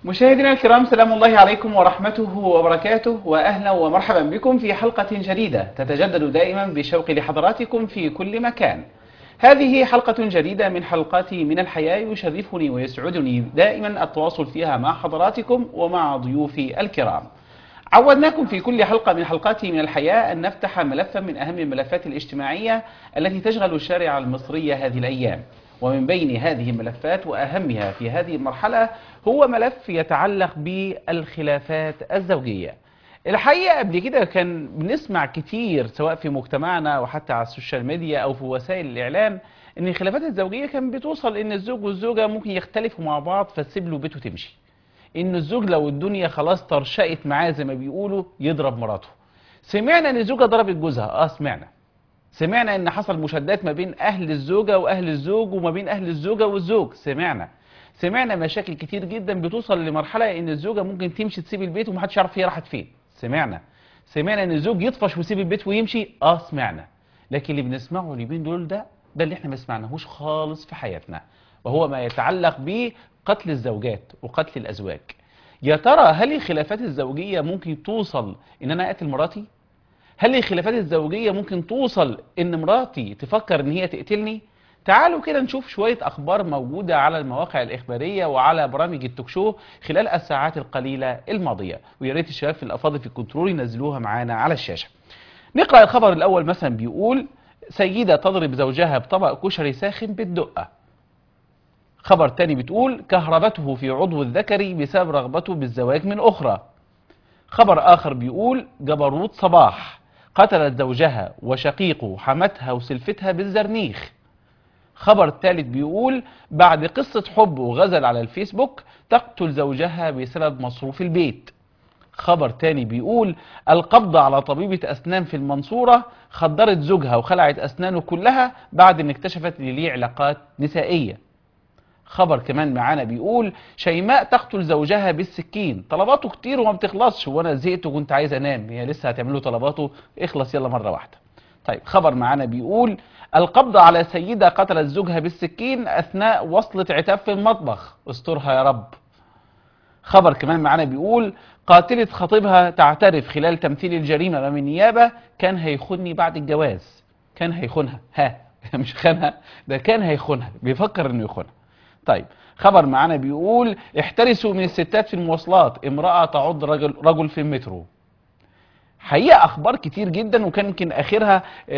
مشاهدينا الكرام سلام الله عليكم ورحمته وبركاته واهلا ومرحبا بكم في حلقة جديدة تتجدد دائما بشوق لحضراتكم في كل مكان. هذه حلقة جديدة من حلقات من الحياة يشرفني ويسعدني دائما التواصل فيها مع حضراتكم ومع ضيوفي الكرام. عودناكم في كل حلقة من حلقات من الحياة أن نفتح ملفا من أهم الملفات الاجتماعية التي تشغل الشارع المصري هذه الأيام. ومن بين هذه الملفات وأهمها في هذه المرحلة هو ملف يتعلق بالخلافات الزوجية الحقيقة قبل كده كان بنسمع كتير سواء في مجتمعنا وحتى على السوشيال ميديا أو في وسائل الإعلام إن الخلافات الزوجية كان بتوصل إن الزوج والزوجة ممكن يختلفوا مع بعض فتسيب له بيته تمشي إن الزوج لو الدنيا خلاص ترشقت معاه زي ما بيقولوا يضرب مراته سمعنا إن الزوجة ضربت جوزها آه سمعنا سمعنا ان حصل مشادات ما بين اهل الزوجة واهل الزوج وما بين اهل الزوجة والزوج سمعنا سمعنا مشاكل كتير جدا بتوصل لمرحلة ان الزوجة ممكن تمشي تسيب البيت ومحدش يعرف هي راحت فين سمعنا سمعنا ان الزوج يطفش ويسيب البيت ويمشي اه سمعنا لكن اللي بنسمعه اليومين دول ده ده اللي احنا ما سمعناهوش خالص في حياتنا وهو ما يتعلق بقتل الزوجات وقتل الازواج يا ترى هل الخلافات الزوجية ممكن توصل ان انا اقتل مراتي هل الخلافات الزوجية ممكن توصل ان مراتي تفكر ان هي تقتلني تعالوا كده نشوف شوية اخبار موجودة على المواقع الاخبارية وعلى برامج التوك شو خلال الساعات القليلة الماضية ويا ريت الشباب في الافاضل في الكنترول ينزلوها معانا على الشاشة نقرأ الخبر الاول مثلا بيقول سيدة تضرب زوجها بطبق كشري ساخن بالدقة خبر تاني بتقول كهربته في عضو الذكري بسبب رغبته بالزواج من اخرى خبر اخر بيقول جبروت صباح قتلت زوجها وشقيقه حمتها وسلفتها بالزرنيخ خبر ثالث بيقول بعد قصة حب وغزل على الفيسبوك تقتل زوجها بسبب مصروف البيت خبر تاني بيقول القبض على طبيبة أسنان في المنصورة خدرت زوجها وخلعت أسنانه كلها بعد أن اكتشفت ان ليه علاقات نسائية خبر كمان معانا بيقول شيماء تقتل زوجها بالسكين طلباته كتير وما بتخلصش وانا زهقت وكنت عايز انام هي لسه هتعمله طلباته اخلص يلا مره واحده طيب خبر معانا بيقول القبض على سيدة قتلت زوجها بالسكين أثناء وصلة عتاب في المطبخ استرها يا رب خبر كمان معانا بيقول قاتلة خطيبها تعترف خلال تمثيل الجريمة أمام النيابة كان هيخوني بعد الجواز كان هيخونها ها مش خانها ده كان هيخونها بيفكر انه يخونها طيب خبر معانا بيقول احترسوا من الستات في المواصلات امرأة تعض رجل, رجل في المترو حقيقة أخبار كتير جدا وكان يمكن آخرها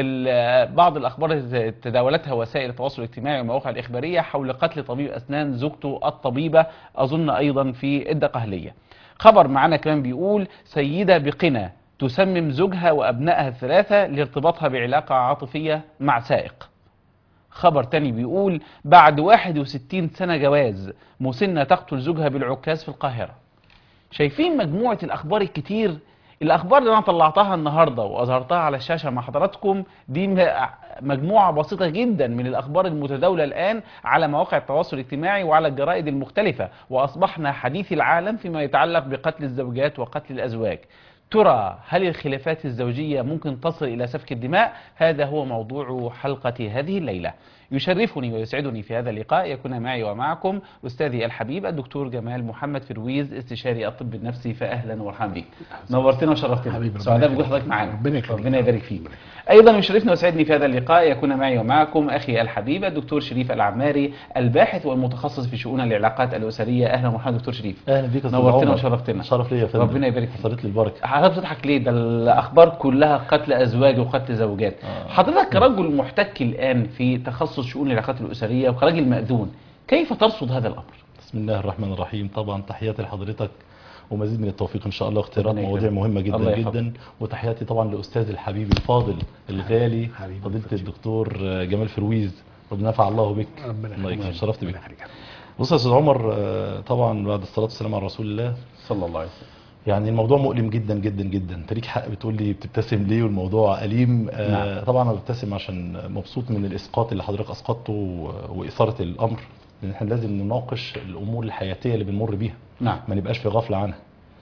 بعض الأخبار اللي تداولتها وسائل التواصل الاجتماعي والمواقع الإخبارية حول قتل طبيب أسنان زوجته الطبيبة أظن أيضا في الدقهلية خبر معانا كمان بيقول سيدة بقنا تسمم زوجها وأبنائها الثلاثة لارتباطها بعلاقة عاطفية مع سائق خبر تاني بيقول بعد 61 سنة جواز مسنة تقتل زوجها بالعكاز في القاهرة شايفين مجموعة الأخبار الكتير الأخبار اللي أنا طلعتها النهاردة وأظهرتها على الشاشة مع حضراتكم دي مجموعة بسيطة جدا من الأخبار المتداولة الآن على مواقع التواصل الاجتماعي وعلى الجرائد المختلفة وأصبحنا حديث العالم فيما يتعلق بقتل الزوجات وقتل الأزواج ترى هل الخلافات الزوجية ممكن تصل إلى سفك الدماء؟ هذا هو موضوع حلقة هذه الليلة يشرفني ويسعدني في هذا اللقاء يكون معي ومعكم أستاذي الحبيب الدكتور جمال محمد فرويز استشاري الطب النفسي فأهلا ومرحبا بك نورتنا وشرفتنا سعداء بوجود حضرتك معانا ربنا يكرمك. ربنا يبارك فيك أيضا يشرفني ويسعدني في هذا اللقاء يكون معي ومعكم أخي الحبيب الدكتور شريف العماري الباحث والمتخصص في شؤون العلاقات الأسرية أهلا ومرحبا دكتور شريف اهلا بيك يا أستاذ نورتنا عمر. وشرفتنا شرف ليا يا فندم ربنا يبارك فيك. حصلت لي البركه حضرتك بتضحك ليه ده الاخبار كلها قتل ازواج وقتل زوجات آه. حضرتك كرجل محتك الان في تخصص شؤون العلاقات الاسريه وكراجل مأذون كيف ترصد هذا الامر بسم الله الرحمن الرحيم طبعا تحياتي لحضرتك ومزيد من التوفيق ان شاء الله واختيارات ربنا مواضيع يكرمك. مهمه الله جدا يحفظك. جدا وتحياتي طبعا لاستاذ الحبيب الفاضل الغالي حبيبي فضيله وفضيلة. الدكتور جمال فرويز ربنا نفع الله بك ربنا الله يخليك. يكرمك شرفت بك ربنا يخليك. بص يا استاذ عمر آه، طبعا بعد الصلاه والسلام على رسول الله صلى الله عليه وسلم يعني الموضوع مؤلم جدا جدا جدا انت ليك حق بتقول لي بتبتسم ليه والموضوع أليم آه نعم. طبعا انا ببتسم عشان مبسوط من الاسقاط اللي حضرتك اسقطته و- واثاره الامر لان احنا لازم نناقش الامور الحياتيه اللي بنمر بيها نعم ما نبقاش في غفله عنها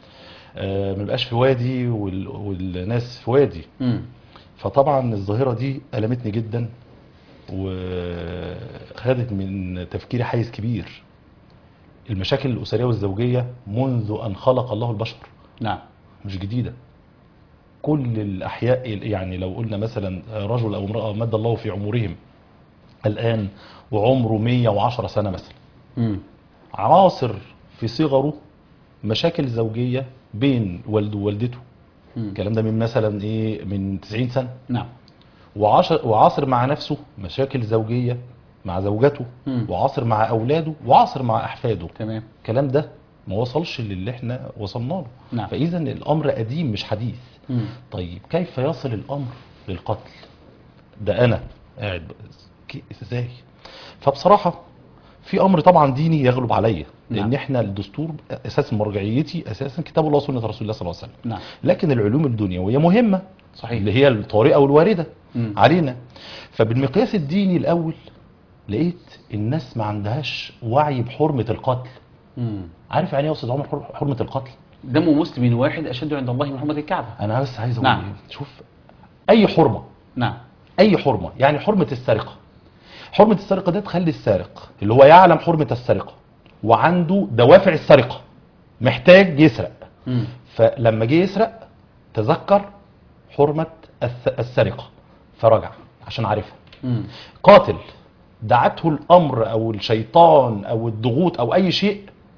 آه ما نبقاش في وادي وال... والناس في وادي مم. فطبعا الظاهره دي المتني جدا وخدت من تفكيري حيز كبير المشاكل الاسريه والزوجيه منذ ان خلق الله البشر نعم مش جديده كل الاحياء يعني لو قلنا مثلا رجل او امراه مد الله في عمرهم الان وعمره 110 سنه مثلا مم. عاصر في صغره مشاكل زوجيه بين والده ووالدته مم. الكلام ده من مثلا ايه من 90 سنه نعم وعاصر وعاصر مع نفسه مشاكل زوجيه مع زوجته مم. وعاصر مع اولاده وعاصر مع احفاده تمام الكلام ده ما وصلش للي احنا وصلنا له نعم. فاذا الامر قديم مش حديث مم. طيب كيف يصل الامر للقتل ده انا قاعد ب- كي- ازاي فبصراحه في امر طبعا ديني يغلب عليا لان نعم. احنا الدستور اساس مرجعيتي اساسا كتاب الله وسنه رسول الله صلى الله عليه وسلم نعم لكن العلوم الدنيويه مهمه صحيح. اللي هي الطارئه والوارده مم. علينا فبالمقياس الديني الاول لقيت الناس ما عندهاش وعي بحرمه القتل مم. عارف يعني ايه يا استاذ عمر حر- حرمه القتل دم مسلم واحد اشد عند الله من حرمه الكعبه انا بس عايز اقول نعم. ايه شوف اي حرمه نعم اي حرمه يعني حرمه السرقه حرمه السرقه ده تخلي السارق اللي هو يعلم حرمه السرقه وعنده دوافع السرقه محتاج يسرق مم. فلما جه يسرق تذكر حرمه الس- السرقه فرجع عشان عارفها مم. قاتل دعته الامر او الشيطان او الضغوط او اي شيء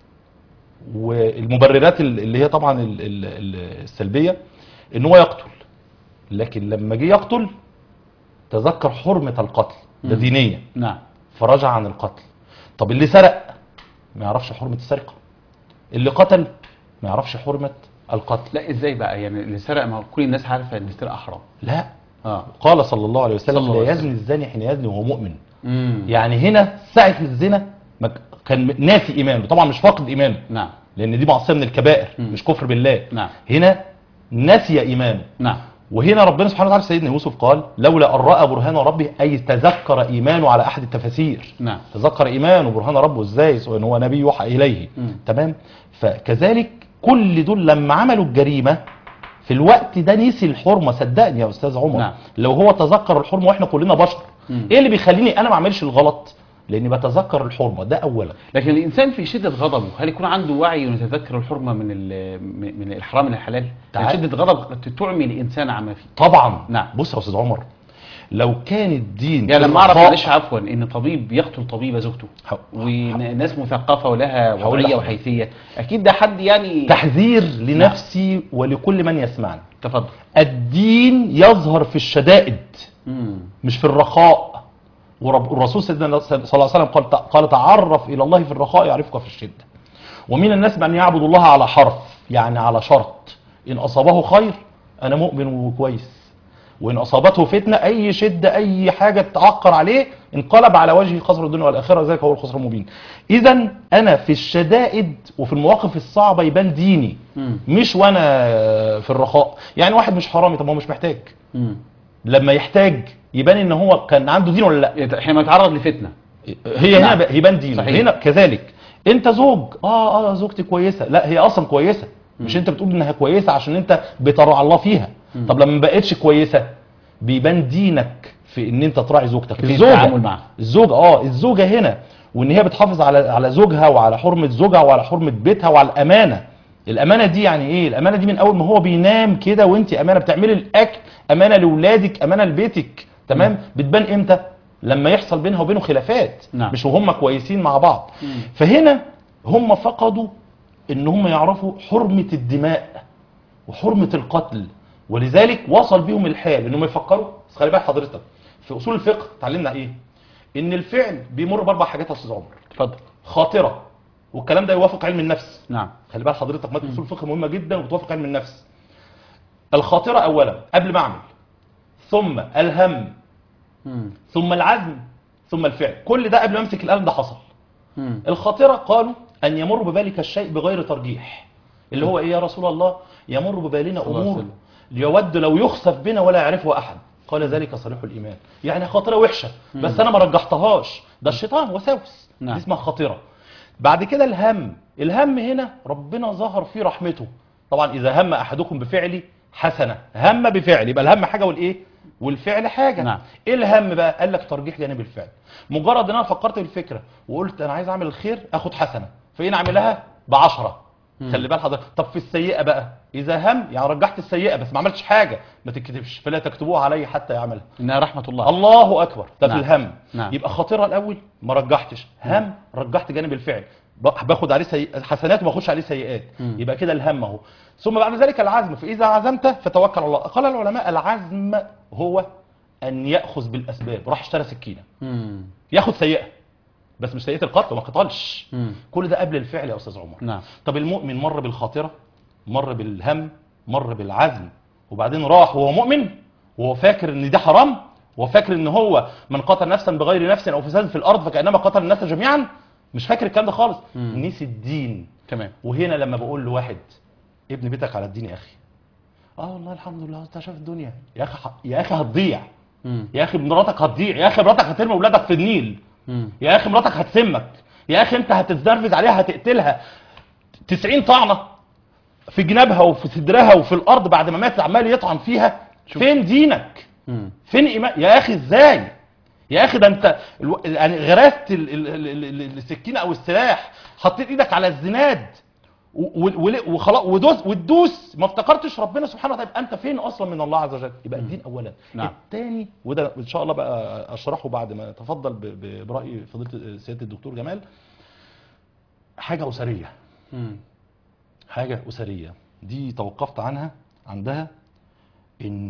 والمبررات ال- اللي هي طبعا ال- ال- ال- السلبيه ان هو يقتل لكن لما جه يقتل تذكر حرمه القتل ده مم. دينيا نعم فرجع عن القتل طب اللي سرق ما يعرفش حرمه السرقه اللي قتل ما يعرفش حرمه القتل لا ازاي بقى يعني اللي سرق ما هو كل الناس عارفه ان السرقه حرام لا اه قال صلى الله عليه صلى الله وسلم عليه لا وسلم. يزني الزاني حين يزني وهو مؤمن مم. يعني هنا ساعة الزنا ما ك- كان ناسي ايمانه طبعا مش فاقد ايمانه نعم لان دي معصيه من الكبائر مم. مش كفر بالله نعم. هنا نسي ايمانه نعم وهنا ربنا سبحانه وتعالى سيدنا يوسف قال لولا ان راى برهان ربه اي تذكر ايمانه على احد التفاسير نعم تذكر ايمانه برهان ربه ازاي سواء ان هو نبي يوحى اليه مم. تمام فكذلك كل دول لما عملوا الجريمه في الوقت ده نسي الحرمه صدقني يا استاذ عمر نعم. لو هو تذكر الحرمه واحنا كلنا بشر مم. ايه اللي بيخليني انا ما اعملش الغلط لاني بتذكر الحرمه ده اولا لكن الانسان في شده غضبه هل يكون عنده وعي ويتذكر الحرمه من ال- من الحرام من الحلال؟ يعني تعال. شده غضب قد تعمي الانسان عما فيه طبعا نعم. بص يا استاذ عمر لو كان الدين يعني لما اعرف الرخاء- معلش عفوا ان طبيب يقتل طبيبه زوجته ح- وناس مثقفه ولها هقول وضعيه لحضرتك. وحيثيه اكيد ده حد يعني تحذير لنفسي ولكل من يسمعني تفضل الدين يظهر في الشدائد مم. مش في الرخاء ورب الرسول سيدنا صلى الله عليه وسلم قال قال تعرف الى الله في الرخاء يعرفك في الشده ومن الناس من يعبد الله على حرف يعني على شرط ان اصابه خير انا مؤمن وكويس وان اصابته فتنه اي شده اي حاجه تعقر عليه انقلب على وجهه خسر الدنيا والاخره ذلك هو الخسر المبين اذا انا في الشدائد وفي المواقف الصعبه يبان ديني مم. مش وانا في الرخاء يعني واحد مش حرامي طب ما هو مش محتاج مم. لما يحتاج يبان ان هو كان عنده دين ولا لا يت- حينما يتعرض لفتنه هي هنا نعم. بقى- يبان دينه صحيح. هنا كذلك انت زوج اه اه زوجتي كويسه لا هي اصلا كويسه مش انت بتقول انها كويسه عشان انت بتراعي الله فيها مم. طب لما ما بقتش كويسه بيبان دينك في ان انت تراعي زوجتك في التعامل معها. الزوجه اه الزوجه هنا وان هي بتحافظ على على زوجها وعلى حرمه زوجها وعلى حرمه بيتها وعلى الامانه الامانه دي يعني ايه الامانه دي من اول ما هو بينام كده وانت امانه بتعملي الاكل امانه لاولادك امانه لبيتك تمام بتبان امتى لما يحصل بينها وبينه خلافات نعم. مش وهم كويسين مع بعض مم. فهنا هم فقدوا ان هم يعرفوا حرمه الدماء وحرمه القتل ولذلك وصل بيهم الحال انهم يفكروا بس خلي بالك حضرتك في اصول الفقه اتعلمنا ايه ان الفعل بيمر باربع حاجات يا استاذ عمر تفضل خاطره والكلام ده يوافق علم النفس نعم خلي بالك حضرتك ماده اصول الفقه مهمه جدا وبتوافق علم النفس الخاطره اولا قبل ما اعمل ثم الهم مم. ثم العزم ثم الفعل كل ده قبل ما امسك القلم ده حصل مم. الخاطرة قالوا أن يمر ببالك الشيء بغير ترجيح اللي هو إيه يا رسول الله يمر ببالنا صلى الله عليه أمور وسلم. يود لو يخسف بنا ولا يعرفه أحد قال ذلك صريح الإيمان يعني خاطرة وحشة بس أنا ما رجحتهاش ده الشيطان وسوس نعم. دي اسمها خاطرة بعد كده الهم الهم هنا ربنا ظهر فيه رحمته طبعا إذا هم أحدكم بفعل حسنة هم بفعل يبقى الهم حاجة والإيه والفعل حاجة نعم. ايه الهم بقى قال لك ترجيح جانب الفعل مجرد ان انا فكرت في الفكره وقلت انا عايز اعمل الخير اخد حسنه فإن عملها بعشرة مم. خلي بال حضرتك طب في السيئة بقى إذا هم يعني رجحت السيئة بس ما عملتش حاجة ما تكتبش فلا تكتبوها علي حتى يعملها انها رحمه الله الله اكبر ده في نعم. الهم نعم. يبقى خطيرها الاول ما رجحتش هم رجحت جانب الفعل ب- باخد عليه سي... حسنات وما باخدش عليه سيئات مم. يبقى كده الهم اهو ثم بعد ذلك العزم فاذا عزمت فتوكل على الله قال العلماء العزم هو ان ياخذ بالاسباب راح اشترى سكينه مم. ياخد سيئه بس مش سيئه القتل وما قتلش مم. كل ده قبل الفعل يا استاذ عمر نعم طب المؤمن مر بالخاطرة مر بالهم مر بالعزم وبعدين راح وهو مؤمن وهو فاكر ان ده حرام وهو فاكر ان هو من قتل نفسا بغير نفس او فساد في الارض فكانما قتل الناس جميعا مش فاكر الكلام ده خالص مم. نسي الدين تمام وهنا لما بقول لواحد ابن بيتك على الدين يا اخي اه والله الحمد لله انت شايف الدنيا يا اخي ح- يا اخي هتضيع مم. يا اخي مراتك هتضيع يا اخي مراتك هترمي اولادك في النيل مم. يا اخي مراتك هتسمك يا اخي انت هتتزرفز عليها هتقتلها 90 طعنه في جنابها وفي صدرها وفي الارض بعد ما ماتت عمال يطعن فيها شوف. فين دينك مم. فين ايمان يا اخي ازاي يا اخي ده انت الو... يعني غرست ال... ال... ال... ال- السكينه او السلاح حطيت ايدك على الزناد و- و- وخلاص ودوس وتدوس ما افتكرتش ربنا سبحانه وتعالى يبقى انت فين اصلا من الله عز وجل يبقى الدين اولا نعم. الثاني وده ان شاء الله بقى اشرحه بعد ما تفضل ب- ب- براي فضيله سياده الدكتور جمال حاجه اسريه مم. حاجه اسريه دي توقفت عنها عندها ان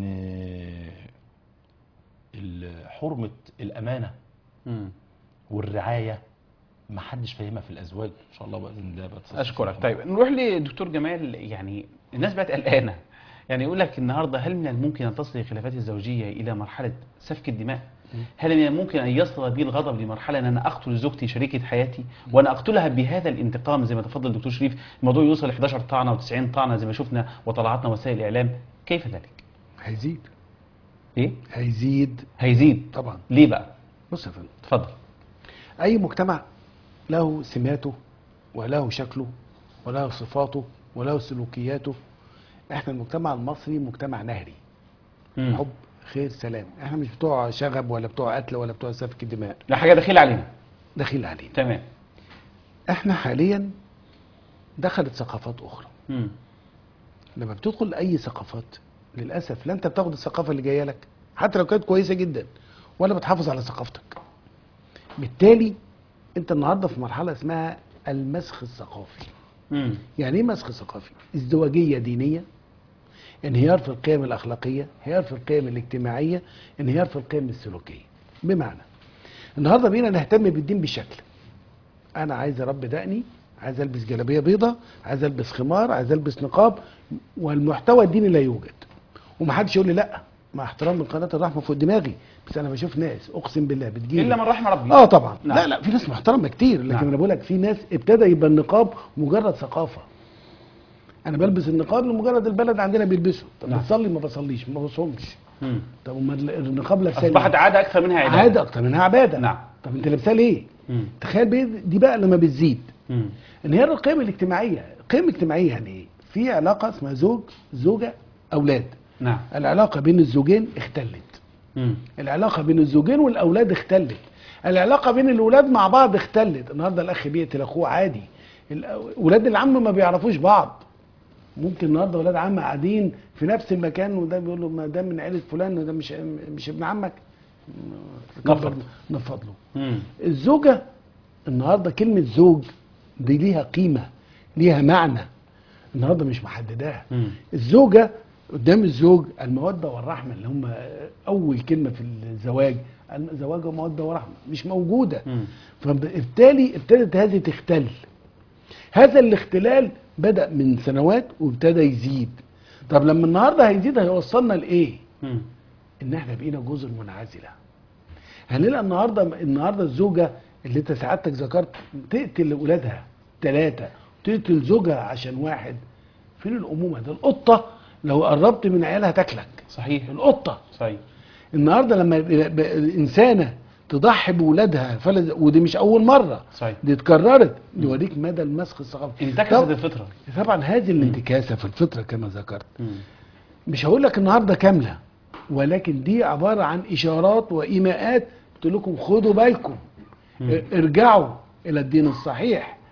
ال- حرمه الامانه مم. والرعايه ما حدش فاهمها في الازواج ان شاء الله باذن الله بقى تستفيد. اشكرك طيب نروح لدكتور جمال يعني الناس بقت قلقانه يعني يقول لك النهارده هل من الممكن ان تصل الخلافات الزوجيه الى مرحله سفك الدماء؟ هل من الممكن ان يصل بي الغضب لمرحله ان انا اقتل زوجتي شريكه حياتي وانا اقتلها بهذا الانتقام زي ما تفضل الدكتور شريف الموضوع يوصل ل 11 طعنه و90 طعنه زي ما شفنا وطلعتنا وسائل الاعلام كيف ذلك؟ هيزيد ايه؟ هيزيد هيزيد طبعا ليه بقى؟ بص يا فندم اتفضل اي مجتمع له سماته وله شكله وله صفاته وله سلوكياته احنا المجتمع المصري مجتمع نهري مم. حب خير سلام احنا مش بتوع شغب ولا بتوع قتل ولا بتوع سفك دماء لا حاجه دخيله علينا دخيل علينا تمام احنا حاليا دخلت ثقافات اخرى مم. لما بتدخل اي ثقافات للاسف لا انت بتاخد الثقافه اللي جايه لك حتى لو كانت كويسه جدا ولا بتحافظ على ثقافتك بالتالي انت النهارده في مرحله اسمها المسخ الثقافي مم. يعني ايه مسخ ثقافي ازدواجيه دينيه انهيار في القيم الاخلاقيه انهيار في القيم الاجتماعيه انهيار في القيم السلوكيه بمعنى النهارده بقينا نهتم بالدين بشكل انا عايز اربي دقني عايز البس جلابيه بيضة عايز البس خمار عايز البس نقاب والمحتوى الديني لا يوجد ومحدش يقول لي لا مع احترام قناه الرحمه فوق دماغي بس انا بشوف ناس اقسم بالله بتجيلي الا من رحم ربي اه طبعا نعم. لا لا في ناس محترمه كتير لكن نعم. انا بقول لك في ناس ابتدى يبقى النقاب مجرد ثقافه انا بلبس النقاب لمجرد البلد عندنا بيلبسه طب نعم. بتصلي ما بصليش ما بصومش مم. طب امال النقاب لابساه اصبحت ليه؟ عاده اكثر منها عباده عاده اكتر منها عباده نعم. طب انت لابساه ليه مم. تخيل بي- دي بقى لما بتزيد مم. انهيار القيم الاجتماعيه القيم الاجتماعيه يعني ايه في علاقه اسمها زوج زوجه اولاد نعم العلاقه بين الزوجين اختلت مم. العلاقه بين الزوجين والاولاد اختلت العلاقه بين الاولاد مع بعض اختلت النهارده الاخ بيقتل اخوه عادي الأو- ولاد العم ما بيعرفوش بعض ممكن النهارده ولاد عم قاعدين في نفس المكان وده بيقول له ما ده من عيله فلان وده مش مش ابن عمك نفض. نفض له مم. الزوجه النهارده كلمه زوج دي ليها قيمه ليها معنى النهارده مش محدداها مم. الزوجه قدام الزوج الموده والرحمه اللي هم اول كلمه في الزواج الزواج وموده ورحمه مش موجوده مم. فبالتالي ابتدت هذه تختل هذا الاختلال بدا من سنوات وابتدى يزيد طب لما النهارده هيزيد هيوصلنا لايه مم. ان احنا بقينا جزر منعزله هنلاقي النهارده النهارده الزوجه اللي انت سعادتك ذكرت تقتل اولادها ثلاثه تقتل زوجها عشان واحد فين الامومه ده القطه لو قربت من عيالها تاكلك صحيح القطه صحيح النهارده لما ب- ب- الانسانه تضحي بولادها فلز ودي مش اول مره صحيح دي اتكررت نوريك مدى المسخ الثقافي انتكست طب- الفطره طبعا هذه الانتكاسه في الفطره كما ذكرت مم. مش هقول لك النهارده كامله ولكن دي عباره عن اشارات وايماءات قلت لكم خدوا بالكم مم. ارجعوا الى الدين الصحيح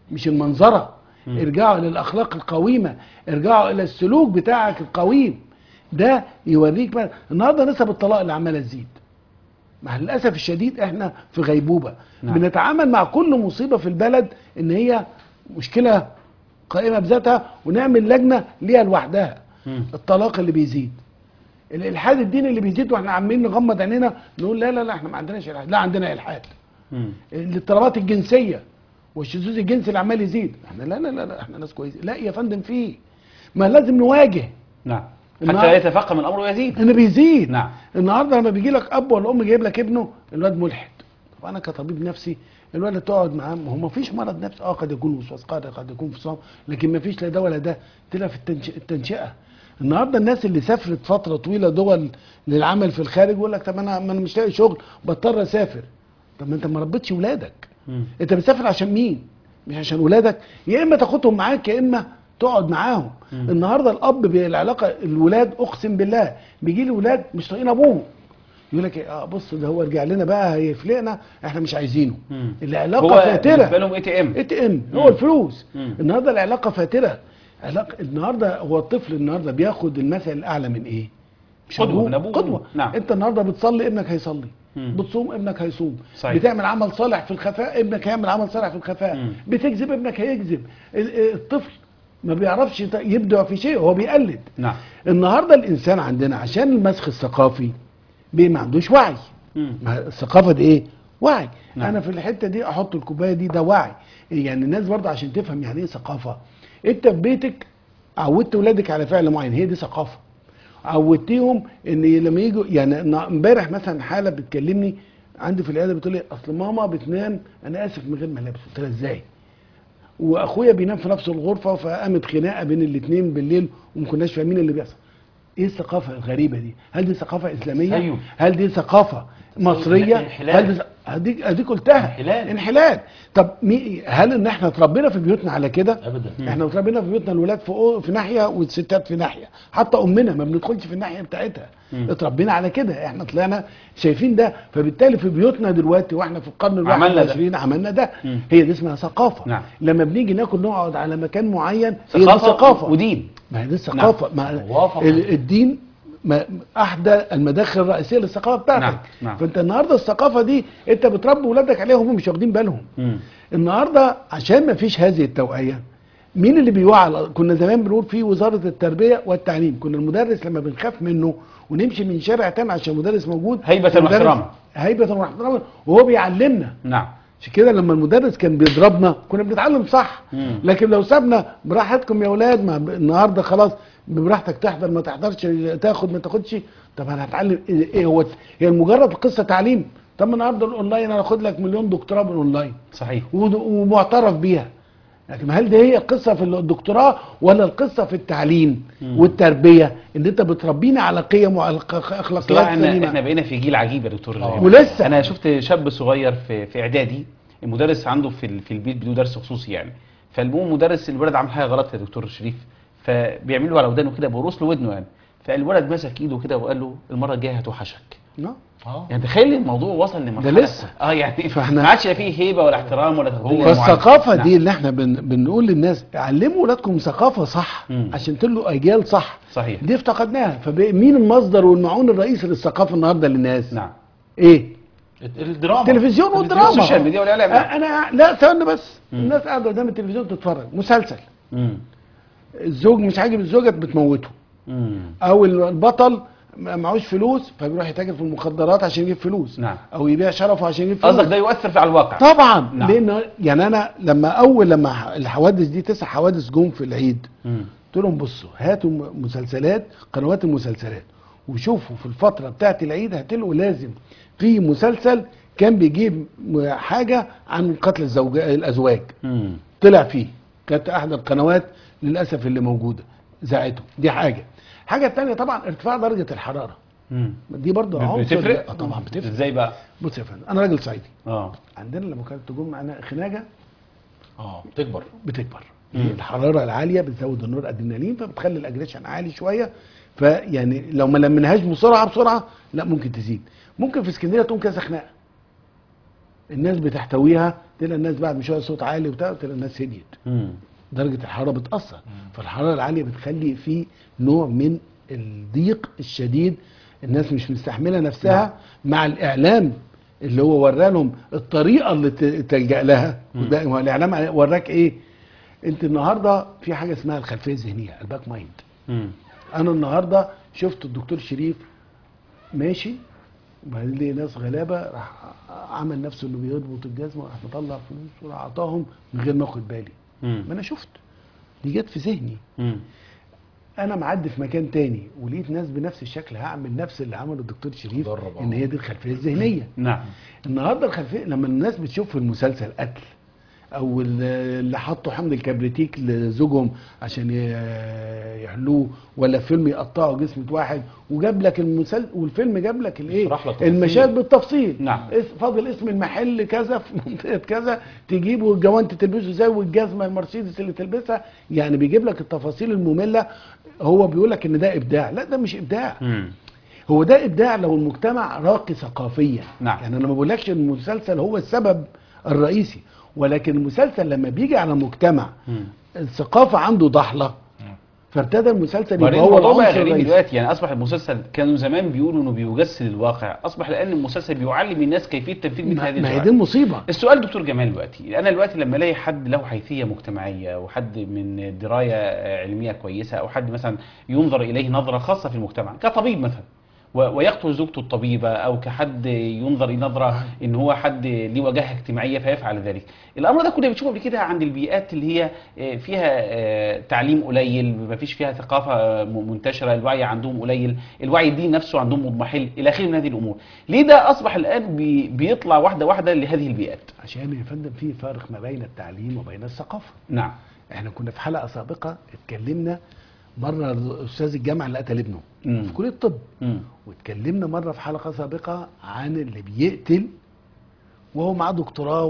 مش المنظره مم. ارجعوا للاخلاق القويمه ارجعوا الى السلوك بتاعك القويم ده يوريك بقى النهارده نسب الطلاق اللي عماله تزيد مع للاسف الشديد احنا في غيبوبه نعم. بنتعامل مع كل مصيبه في البلد ان هي مشكله قائمه بذاتها ونعمل لجنه ليها لوحدها مم. الطلاق اللي بيزيد الالحاد الديني اللي بيزيد واحنا عمالين نغمض عينينا نقول لا لا لا احنا ما عندناش الحاد لا عندنا الحاد مم. الاضطرابات الجنسيه والشذوذ الجنسي اللي عمال يزيد احنا لا لا لا, لا احنا ناس كويسه لا يا فندم فيه ما لازم نواجه نعم النهار- حتى لا يتفقم الامر ويزيد انه بيزيد نعم. النهارده لما بيجي لك اب ولا ام جايب لك ابنه الواد ملحد طب انا كطبيب نفسي الولد تقعد معاه ما هو ما فيش مرض نفسي اه قد يكون وسواس قهري قد يكون فصام لكن ما فيش لا ده ولا ده تلاقي في التنش... التنشئه النهارده الناس اللي سافرت فتره طويله دول للعمل في الخارج يقول لك طب انا ما انا مش لاقي شغل بضطر اسافر طب ما انت ما ربيتش ولادك مم. انت بتسافر عشان مين مش عشان ولادك يا اما تاخدهم معاك يا اما تقعد معاهم مم. النهارده الاب بالعلاقه الولاد اقسم بالله بيجي لي ولاد مش طايقين ابوهم يقول لك إيه، اه بص ده هو رجع لنا بقى هيفلقنا احنا مش عايزينه مم. العلاقه هو بالنسبه فاتره لهم اي تي ام اي تي ام مم. هو الفلوس مم. النهارده العلاقه فاتره علاقه النهارده هو الطفل النهارده بياخد المثل الاعلى من ايه مش قدوة أبوه، من أبوه. قدوه نعم. انت النهارده بتصلي ابنك هيصلي مم. بتصوم ابنك هيصوم صحيح. بتعمل عمل صالح في الخفاء ابنك هيعمل عمل صالح في الخفاء مم. بتكذب ابنك هيكذب ال- الطفل ما بيعرفش يت- يبدع في شيء هو بيقلد نعم النهارده الانسان عندنا عشان المسخ الثقافي بيه ما عندوش وعي مم. ما الثقافه دي ايه وعي نعم. نعم. انا في الحته دي احط الكوبايه دي ده وعي يعني الناس برضه عشان تفهم يعني ايه ثقافه انت في بيتك عودت ولادك على فعل معين هي دي ثقافه عودتيهم ان لما يجوا يعني نا- امبارح مثلا حاله بتكلمني عندي في العياده بتقول لي اصل ماما بتنام انا اسف من غير ملابس قلت لها ازاي واخويا بينام في نفس الغرفه فقامت خناقه بين الاثنين بالليل وما كناش فاهمين اللي بيحصل ايه الثقافه الغريبه دي هل دي ثقافه اسلاميه أيوه. هل دي ثقافه مصريه انحلال. هل دي هديك هديك قلتها انحلال. انحلال طب مي هل ان احنا اتربينا في بيوتنا على كده ابدا احنا اتربينا في بيوتنا الولاد في أو- في ناحيه والستات في ناحيه حتى امنا ما بندخلش في الناحيه بتاعتها مم. اتربينا على كده احنا طلعنا شايفين ده فبالتالي في بيوتنا دلوقتي واحنا في القرن الواحد عملنا ده. والعشرين عملنا ده مم. هي دي اسمها ثقافه نعم. لما بنيجي ناكل نقعد على مكان معين هي دي ثقافه ثقافه ودين ما هي دي الثقافه ما وافق. ال- الدين ما احدى المداخل الرئيسيه للثقافه بتاعتك نعم، نعم. فانت النهارده الثقافه دي انت بتربي ولادك عليها وهم مش واخدين بالهم مم. النهارده عشان ما فيش هذه التوعيه مين اللي بيوعى كنا زمان بنقول في وزاره التربيه والتعليم كنا المدرس لما بنخاف منه ونمشي من شارع تاني عشان المدرس موجود هيبة المدرس- واحتراما. هيبه واحتراما وهو بيعلمنا نعم عشان كده لما المدرس كان بيضربنا كنا بنتعلم صح مم. لكن لو سابنا براحتكم يا اولاد ما ب- النهارده خلاص براحتك تحضر ما تحضرش تاخد ما تاخدش طب انا هتعلم ايه إيه هو هي مجرد قصه تعليم طب ما النهارده الاونلاين انا اخد لك مليون دكتوراه بالاونلاين صحيح ود- ومعترف بيها لكن هل دي هي القصه في الدكتوراه ولا القصه في التعليم مم. والتربيه ان انت بتربينا على قيم بصراحة واخلاقيات احنا احنا سليمه بقينا في جيل عجيب يا دكتور آه. ولسه. انا شفت شاب صغير في في اعدادي المدرس عنده في ال- في البيت بيدو درس خصوصي يعني فالمهم مدرس الولد عمل حاجه غلط يا دكتور شريف فبيعمل له على ودانه كده بيرص له ودنه يعني فالولد مسك ايده كده وقال له المره الجايه هتوحشك نعم. اه يعني تخيل الموضوع وصل لمرحله ده لسه. اه يعني فإحنا- ما عادش فيه هيبه ولا احترام ولا تقدير فالثقافة معين. دي نعم. اللي احنا بن بنقول للناس علموا ولادكم ثقافة صح مم. عشان تلقوا أجيال صح صحيح دي افتقدناها فمين المصدر والمعون الرئيسي للثقافة النهاردة للناس نعم ايه الدراما التلفزيون والدراما السوشيال ميديا والاعلام أ- انا لا ثواني بس مم. الناس قاعدة قدام التلفزيون تتفرج مسلسل مم. الزوج مش عاجب الزوجة بتموته مم. او البطل ما- معهوش فلوس فبيروح يتاجر في المخدرات عشان يجيب فلوس نعم. او يبيع شرفه عشان يجيب فلوس قصدك ده يؤثر في على الواقع طبعا نعم. نعم. لان يعني انا لما اول لما ح- الحوادث دي تسع حوادث جم في العيد مم. قلت لهم بصوا هاتوا م- مسلسلات قنوات المسلسلات وشوفوا في الفتره بتاعت العيد هتلاقوا لازم في مسلسل كان بيجيب م- حاجه عن قتل الزوج الازواج مم. طلع فيه كانت احدى القنوات للاسف اللي موجوده ذاعته دي حاجه حاجه تانية طبعا ارتفاع درجه الحراره مم. دي برضه عنصر بتفرق آه طبعا بتفرق ازاي بقى بص يا فندم انا راجل صعيدي اه عندنا لما كانت تجوم معانا خناجه اه بتكبر بتكبر مم. الحراره العاليه بتزود النور ادرينالين فبتخلي الاجريشن عالي شويه فيعني لو ما لمناهاش بسرعه بسرعه لا ممكن تزيد ممكن في اسكندريه تقوم كذا خناقه الناس بتحتويها تلاقي الناس بعد ما شويه صوت عالي وبتاع تلاقي الناس هديت مم. درجه الحراره بتاثر فالحراره العاليه بتخلي في نوع من الضيق الشديد الناس مش مستحمله نفسها مع الاعلام اللي هو ورالهم الطريقه اللي ت- تلجا لها وده هو الاعلام وراك ايه انت النهارده في حاجه اسمها الخلفيه الذهنيه الباك مايند مم. انا النهارده شفت الدكتور شريف ماشي وبعدين ليه ناس غلابه راح عمل نفسه انه بيضبط الجزمه وراح مطلع فلوس وراح اعطاهم من غير ما اخد بالي مم. ما انا شفت دي جت في ذهني مم. انا معدي في مكان تاني ولقيت ناس بنفس الشكل هعمل نفس اللي عمله الدكتور شريف جرب، آه. ان هي دي الخلفيه الذهنيه نعم النهارده الخلفيه لما الناس بتشوف في المسلسل قتل او ال- اللي حطوا حمض الكبريتيك لزوجهم عشان ي- يحلوه ولا فيلم يقطعوا جسم واحد وجاب لك المسلسل والفيلم جاب لك الايه يشرح لك تفاصيل. المشاهد بالتفصيل نعم. اس- فاضل اسم المحل كذا في منطقه كذا تجيبه والجوانت تلبسه ازاي والجزمه المرسيدس اللي تلبسها يعني بيجيب لك التفاصيل الممله هو بيقول لك ان ده ابداع لا ده مش ابداع مم. هو ده ابداع لو المجتمع راقي ثقافيا نعم. يعني انا ما بقولكش ان المسلسل هو السبب الرئيسي ولكن المسلسل لما بيجي على مجتمع مم. الثقافه عنده ضحله فابتدى المسلسل يبقى وبعدين هو الموضوع بقى العنصر غريب الرئيسي دلوقتي يعني اصبح المسلسل كانوا زمان بيقولوا انه بيجسد الواقع اصبح الان المسلسل بيعلم الناس كيفيه تنفيذ مثل هذه ما هي الجرائم. دي المصيبه السؤال دكتور جمال دلوقتي انا دلوقتي لما الاقي حد له حيثيه مجتمعيه وحد من درايه علميه كويسه او حد مثلا ينظر اليه نظره خاصه في المجتمع كطبيب مثلا و- ويقتل زوجته الطبيبه او كحد ينظر الى نظره ان هو حد ليه وجاهه اجتماعيه فيفعل ذلك الامر ده كنا بنشوفه قبل كده عند البيئات اللي هي آه، فيها آه، تعليم قليل ما فيش فيها ثقافه آه، م- منتشره الوعي عندهم قليل الوعي الديني نفسه عندهم مضمحل الى اخره من هذه الامور ليه ده اصبح الان بي- بيطلع واحده واحده لهذه البيئات عشان يا فندم في فارق ما بين التعليم وبين الثقافه نعم احنا كنا في حلقه سابقه اتكلمنا مره استاذ الجامعه اللي قتل ابنه مم. في كليه الطب مم. واتكلمنا مره في حلقه سابقه عن اللي بيقتل وهو معاه دكتوراه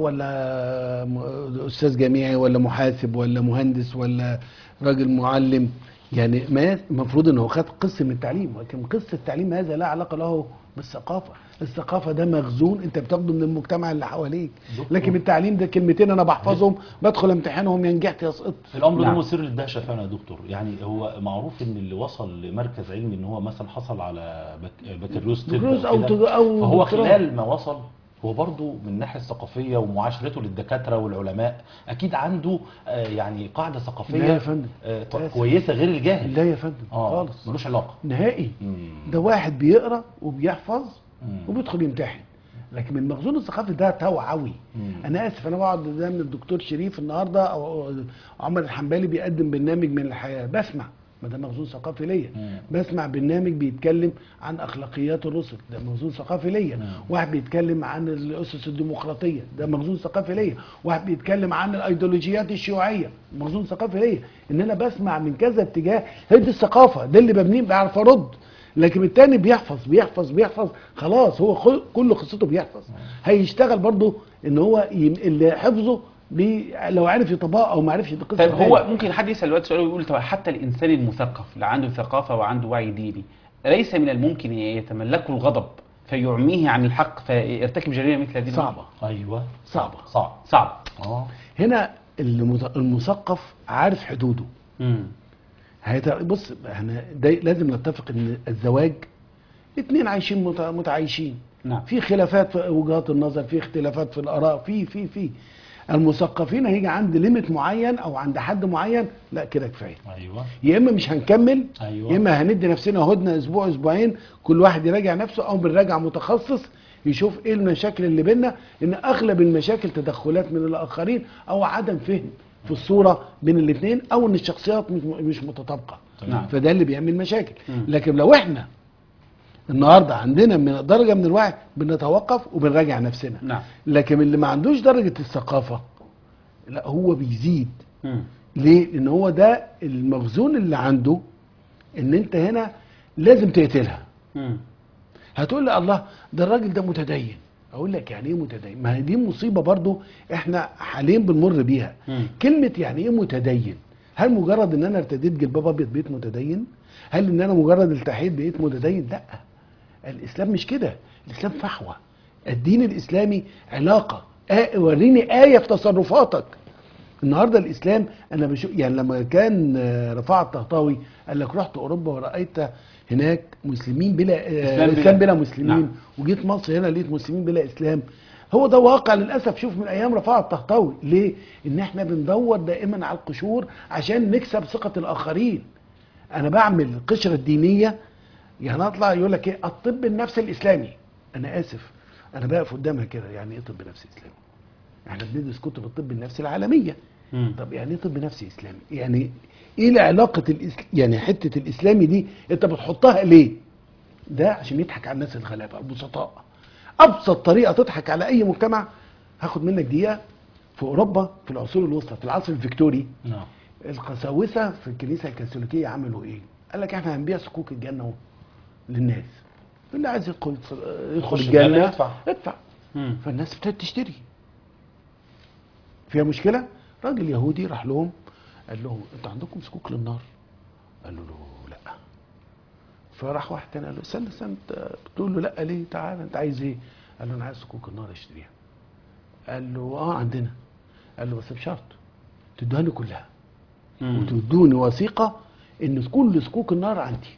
ولا م- استاذ جامعي ولا محاسب ولا مهندس ولا راجل معلم يعني ما المفروض ان هو خد قسم من التعليم ولكن قسم التعليم هذا لا علاقه له بالثقافه الثقافه ده مخزون انت بتاخده من المجتمع اللي حواليك دكتور. لكن التعليم ده كلمتين انا بحفظهم بدخل امتحانهم يا نجحت يا سقطت الامر نعم. ده مثير للدهشه فعلا يا دكتور يعني هو معروف ان اللي وصل لمركز علمي ان هو مثلا حصل على بك- بكالوريوس طب بكالوريوس أو كده، تج- أو فهو دكتوراه. خلال ما وصل هو برضه من الناحيه الثقافيه ومعاشرته للدكاتره والعلماء اكيد عنده آه، يعني قاعده ثقافيه لا يا فندم. آه، ط- آسف. كويسه غير الجاهل لا يا فندم اه خالص ملوش علاقه نهائي مم. ده واحد بيقرا وبيحفظ مم. وبيدخل يمتحن لكن من المخزون الثقافي ده توعوي مم. انا اسف انا بقعد قدام الدكتور شريف النهارده او عمر الحنبالي بيقدم برنامج من الحياه بسمع ما ده مخزون ثقافي ليا مم. بسمع برنامج بيتكلم عن اخلاقيات الرسل ده مخزون ثقافي ليا مم. واحد بيتكلم عن الاسس الديمقراطيه ده مخزون ثقافي ليا واحد بيتكلم عن الايديولوجيات الشيوعيه مخزون ثقافي ليا ان انا بسمع من كذا اتجاه هي دي الثقافه ده اللي ببنيه بعرف ارد لكن التاني بيحفظ بيحفظ بيحفظ خلاص هو خل- كل قصته بيحفظ هيشتغل برضه ان هو يم... اللي حفظه بي... لو عرف يطبقه او ما عرفش دي قصه طيب هو تانية. ممكن حد يسال دلوقتي سؤال ويقول طب حتى الانسان المثقف اللي عنده ثقافه وعنده وعي ديني ليس من الممكن يتملكه الغضب فيعميه عن الحق فيرتكب جريمه مثل هذه صعبه ايوه صعبه صعب صعب اه هنا المت- المثقف عارف حدوده امم هيت... بص احنا ده لازم نتفق ان الزواج اتنين عايشين مت... متعايشين نعم في خلافات في وجهات النظر في اختلافات في الاراء في في في المثقفين هيجي عند ليميت معين او عند حد معين لا كده كفايه ايوه يا اما مش هنكمل أيوة. يا اما هندي نفسنا هدنه اسبوع اسبوعين كل واحد يراجع نفسه او بنراجع متخصص يشوف ايه المشاكل اللي بينا ان اغلب المشاكل تدخلات من الاخرين او عدم فهم في الصوره بين الاثنين او ان الشخصيات مش مش متطابقه نعم. فده اللي بيعمل مشاكل مم. لكن لو احنا النهارده عندنا من درجه من الوعي بنتوقف وبنراجع نفسنا نعم لكن اللي ما عندوش درجه الثقافه لا هو بيزيد مم. ليه؟ لان هو ده المخزون اللي عنده ان انت هنا لازم تقتلها مم. هتقول لي الله ده الراجل ده متدين اقول لك يعني ايه متدين ما هي دي مصيبه برضو احنا حاليا بنمر بيها مم. كلمه يعني ايه متدين هل مجرد ان انا ارتديت جلباب ابيض بقيت متدين هل ان انا مجرد التحيت بقيت متدين لا الاسلام مش كده الاسلام فحوى الدين الاسلامي علاقه آه وريني آية في تصرفاتك النهارده الاسلام انا بشوف يعني لما كان آه، رفاعة الطهطاوي قال لك رحت اوروبا ورأيت هناك مسلمين بلا آه، إسلام بلا- اسلام بلا مسلمين نعم. وجيت مصر هنا لقيت مسلمين بلا اسلام هو ده واقع للاسف شوف من ايام رفاعة الطهطاوي ليه ان احنا بندور دائما على القشور عشان نكسب ثقة الاخرين انا بعمل القشرة الدينية يعني اطلع يقول لك ايه الطب النفسي الاسلامي انا اسف انا بقف قدامها كده يعني ايه طب نفسي اسلامي احنا بندرس كتب الطب النفسي العالميه مم. طب يعني ايه طب نفسي اسلامي يعني ايه علاقه الإسل... يعني حته الاسلامي دي انت بتحطها ليه ده عشان يضحك على الناس الغلابه البسطاء ابسط طريقه تضحك على اي مجتمع هاخد منك دقيقه في اوروبا في العصور الوسطى في العصر الفيكتوري نعم القساوسه في الكنيسه الكاثوليكيه عملوا ايه؟ قال لك احنا هنبيع صكوك الجنه اهو للناس اللي عايز يدخل يدخل يخش الجنه الجنة يدفع. ادفع مم. فالناس ابتدت تشتري فيها مشكله راجل يهودي راح لهم قال لهم انتوا عندكم صكوك للنار قالوا له لا فراح واحد تاني قال له استنى استنى انت بتقول له لا ليه تعالى انت عايز ايه قال له انا عايز صكوك النار اشتريها قال له اه عندنا قال له بس بشرط تدوها لي كلها مم. وتدوني وثيقه ان كل صكوك النار عندي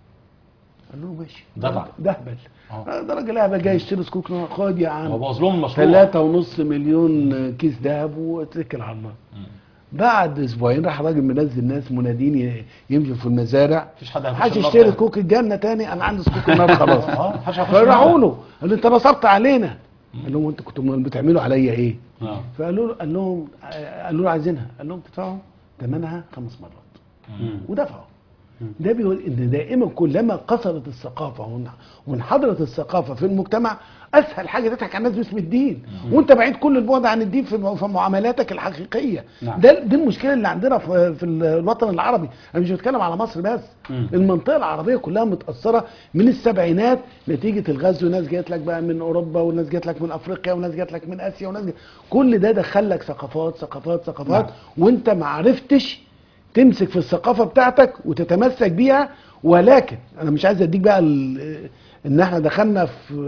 قال له ماشي دفع. ده هبل آه. ده راجل اهبل جاي يشتري صكوك نار خد يا عم هو بوظ لهم المشروع ثلاثة ونص مليون كيس ذهب واتكل على الله مم. بعد اسبوعين راح راجل منزل ناس منادين ي- يمشوا في المزارع مفيش حد هيخش محدش النار يشتري تاني. سكوك الجنه تاني انا عندي سكوك النار خلاص اه محدش هيخش فراحوا النار. له قال له انت نصبت علينا قال لهم انتوا كنتوا بتعملوا عليا ايه؟ آه. فقالوا له قال لهم قالوا له عايزينها قال لهم تدفعوا ثمنها خمس مرات مم. ودفعوا ده بيقول ان دائما كلما قصرت الثقافه وان- وانحدرت الثقافه في المجتمع اسهل حاجه تضحك على الناس باسم الدين وانت بعيد كل البعد عن الدين في في معاملاتك الحقيقيه نعم. ده دي المشكله اللي عندنا في في الوطن العربي انا مش بتكلم على مصر بس مم. المنطقه العربيه كلها متاثره من السبعينات نتيجه الغزو ناس جات لك بقى من اوروبا وناس جات لك من افريقيا وناس جات لك من اسيا وناس جات كل ده دخل لك ثقافات ثقافات ثقافات نعم. وانت ما عرفتش تمسك في الثقافه بتاعتك وتتمسك بيها ولكن انا مش عايز اديك بقى ال- ان احنا دخلنا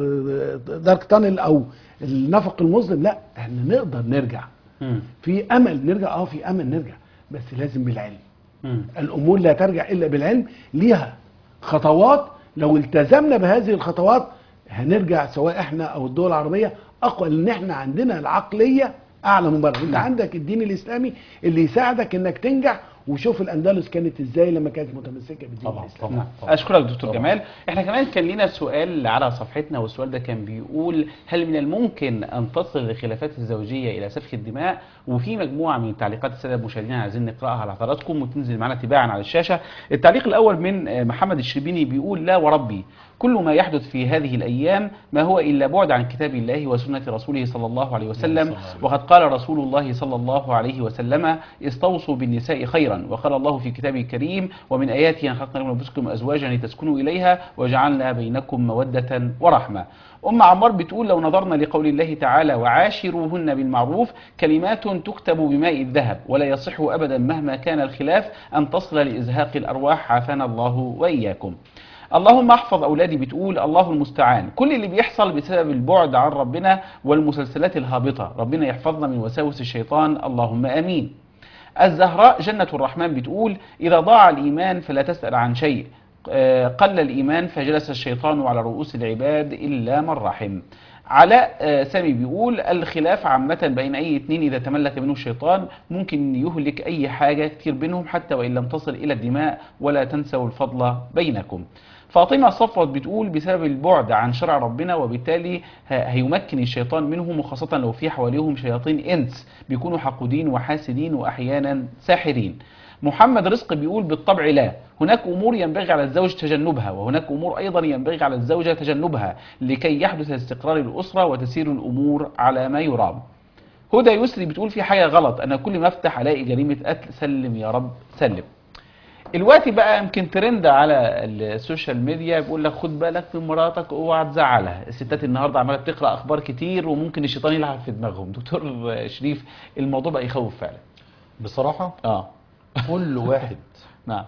في دارك تانل او النفق المظلم لا احنا نقدر نرجع مم. في امل نرجع اه في امل نرجع بس لازم بالعلم مم. الامور لا ترجع الا بالعلم ليها خطوات لو التزمنا بهذه الخطوات هنرجع سواء احنا او الدول العربيه اقوى لان احنا عندنا العقليه اعلى من بره انت عندك الدين الاسلامي اللي يساعدك انك تنجح وشوف الاندلس كانت ازاي لما كانت متمسكه بالدين طبعا الاسلامي طبعا طبعا. اشكرك دكتور طبعا. جمال احنا كمان كان لنا سؤال على صفحتنا والسؤال ده كان بيقول هل من الممكن ان تصل الخلافات الزوجيه الى سفك الدماء وفي مجموعه من تعليقات الساده المشاهدين عايزين نقراها على حضراتكم وتنزل معنا تباعا على الشاشه التعليق الاول من آه، محمد الشربيني بيقول لا وربي كل ما يحدث في هذه الايام ما هو الا بعد عن كتاب الله وسنه رسوله صلى الله عليه وسلم صلى الله عليه وسلم. وقد قال رسول الله صلى الله عليه وسلم استوصوا بالنساء خيرا وقال الله في كتابه الكريم ومن آياته أن خلقنا لكم من أنفسكم أزواجا لتسكنوا إليها وجعلنا بينكم مودة ورحمة أم عمار بتقول لو نظرنا لقول الله تعالى وعاشروهن بالمعروف كلمات تكتب بماء الذهب ولا يصح أبدا مهما كان الخلاف أن تصل لإزهاق الأرواح عافانا الله وإياكم اللهم احفظ اولادي بتقول الله المستعان كل اللي بيحصل بسبب البعد عن ربنا والمسلسلات الهابطه ربنا يحفظنا من وساوس الشيطان اللهم امين الزهراء جنة الرحمن بتقول إذا ضاع الإيمان فلا تسأل عن شيء آه، قل الإيمان فجلس الشيطان على رؤوس العباد إلا من رحم علاء آه، سامي بيقول الخلاف عامة بين أي اتنين إذا تملك منه الشيطان ممكن يهلك أي حاجة كتير بينهم حتى وإن لم تصل إلى الدماء ولا تنسوا الفضل بينكم فاطمة صفوت بتقول بسبب البعد عن شرع ربنا وبالتالي ه- هيمكن الشيطان منهم وخاصة لو في حواليهم شياطين إنس بيكونوا حقودين وحاسدين وأحيانا ساحرين محمد رزق بيقول بالطبع لا هناك أمور ينبغي على الزوج تجنبها وهناك أمور أيضا ينبغي على الزوجة تجنبها لكي يحدث استقرار الأسرة وتسير الأمور على ما يرام هدى يسري بتقول في حاجة غلط أنا كل ما أفتح ألاقي جريمة قتل سلم يا رب سلم الوقت بقى يمكن ترند على السوشيال ميديا بيقول لك خد بالك من مراتك اوعى تزعلها الستات النهارده عماله بتقرا اخبار كتير وممكن الشيطان يلعب في دماغهم دكتور شريف الموضوع بقى يخوف فعلا بصراحه اه كل واحد نعم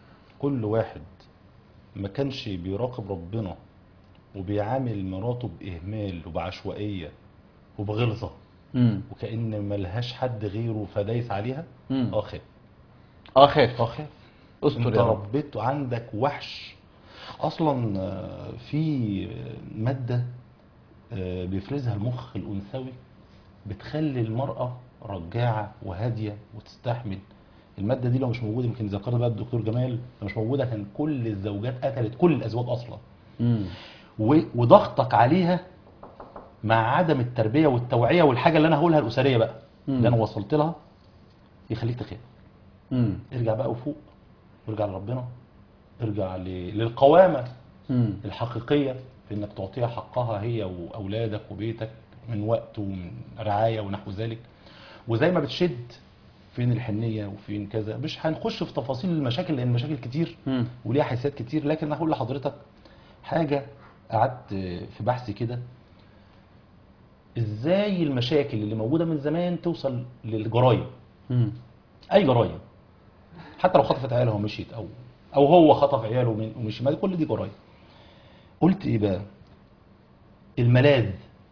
كل واحد ما كانش بيراقب ربنا وبيعامل مراته بإهمال وبعشوائية وبغلظة مم. وكأن ملهاش حد غيره فدايس عليها مم. اه خاف اه خاف اه خاف استر انت يا رب ربيت عندك وحش اصلا آه، في ماده آه، بيفرزها المخ الانثوي بتخلي المراه رجاعه وهاديه وتستحمل الماده دي لو مش موجوده يمكن ذكرها بقى الدكتور جمال لو مش موجوده كان كل الزوجات قتلت كل الازواج اصلا مم. و- وضغطك عليها مع عدم التربيه والتوعيه والحاجه اللي انا هقولها الاسريه بقى مم. اللي انا وصلت لها يخليك تخاف مم. ارجع بقى وفوق وارجع لربنا ارجع ل- للقوامة مم. الحقيقية في انك تعطيها حقها هي واولادك وبيتك من وقت ومن رعاية ونحو ذلك وزي ما بتشد فين الحنية وفين كذا مش هنخش في تفاصيل المشاكل لان المشاكل كتير مم. وليها حساسيات كتير لكن انا هقول لحضرتك حاجة قعدت في بحث كده ازاي المشاكل اللي موجودة من زمان توصل للجرايم مم. اي جرايم حتى لو خطفت عياله ومشيت او او هو خطف عياله ومن- ومشي ما دي كل دي جرايم قلت ايه بقى الملاذ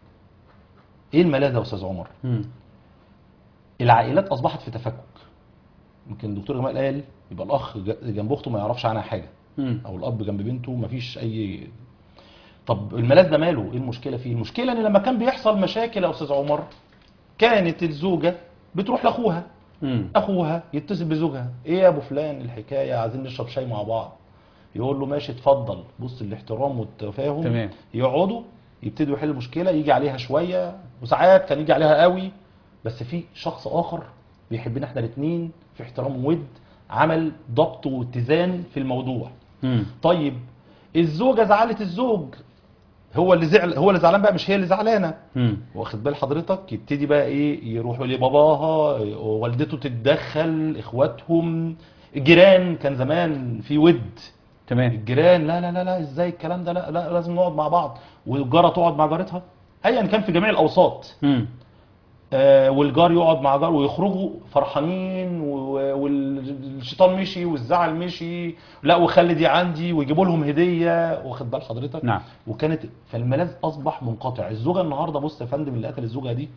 ايه الملاذ يا استاذ عمر مم. العائلات اصبحت في تفكك يمكن الدكتور جمال قال يبقى الاخ ج- جنب اخته ما يعرفش عنها حاجه مم. او الاب جنب بنته ما فيش اي طب الملاذ ده ماله ايه المشكله فيه المشكله ان لما كان بيحصل مشاكل يا استاذ عمر كانت الزوجه بتروح لاخوها مم. اخوها يتصل بزوجها ايه يا ابو فلان الحكايه عايزين نشرب شاي مع بعض يقول له ماشي اتفضل بص الاحترام والتفاهم تمام. يقعدوا يبتدوا يحلوا المشكله يجي عليها شويه وساعات كان يجي عليها قوي بس في شخص اخر بيحبنا احنا الاثنين في احترام وود عمل ضبط واتزان في الموضوع مم. طيب الزوجه زعلت الزوج هو اللي زعل هو اللي زعلان بقى مش هي اللي زعلانه مم. واخد بال حضرتك يبتدي بقى ايه يروحوا لباباها والدته تتدخل اخواتهم الجيران كان زمان في ود تمام الجيران لا لا لا لا ازاي الكلام ده لا لا لازم نقعد مع بعض والجاره تقعد مع جارتها ايا كان في جميع الاوساط مم. آه والجار يقعد مع جار ويخرجوا فرحانين و- والشيطان مشي والزعل مشي لا وخلي دي عندي ويجيبوا لهم هديه واخد بال حضرتك نعم. وكانت فالملاذ اصبح منقطع الزوجه النهارده بص يا فندم اللي قتل الزوجه دي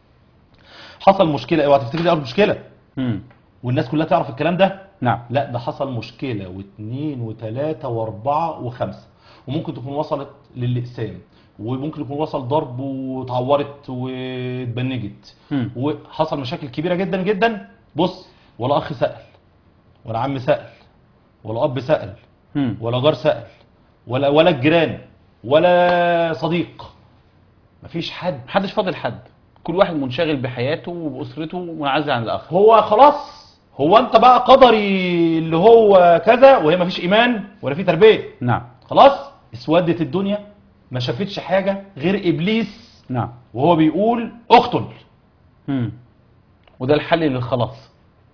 حصل مشكله اوعى تفتكر دي اول مشكله مم. والناس كلها تعرف الكلام ده نعم لا ده حصل مشكله واثنين وثلاثه واربعه وخمسه وممكن تكون وصلت للاقسام وممكن يكون وصل ضرب واتعورت واتبنجت مم. وحصل مشاكل كبيره جدا جدا بص ولا اخ سال ولا عم سال ولا اب سال مم. ولا جار سال ولا ولا الجيران ولا صديق مفيش حد محدش فاضل حد كل واحد منشغل بحياته وبأسرته منعزل عن الآخر هو خلاص هو انت بقى قدري اللي هو كذا وهي مفيش ايمان ولا في تربيه نعم خلاص اسودت الدنيا ما شافتش حاجه غير ابليس نعم وهو بيقول اقتل مم. وده الحل للخلاص